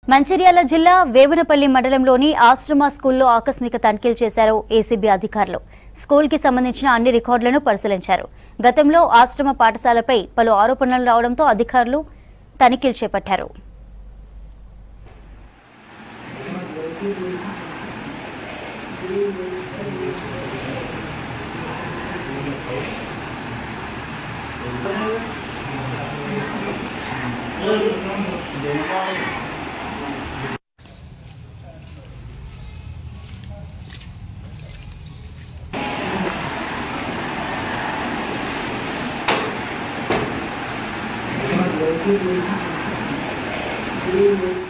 మంచిర్యాల జిల్లా వేమునపల్లి మండలంలోని ఆశ్రమ స్కూల్లో ఆకస్మిక తనిఖీలు చేశారు ఏసీబీ అధికారులు స్కూల్కి సంబంధించిన అన్ని రికార్డులను పరిశీలించారు గతంలో ఆశ్రమ పాఠశాలపై పలు ఆరోపణలు రావడంతో అధికారులు తనిఖీలు చేపట్టారు Thank you.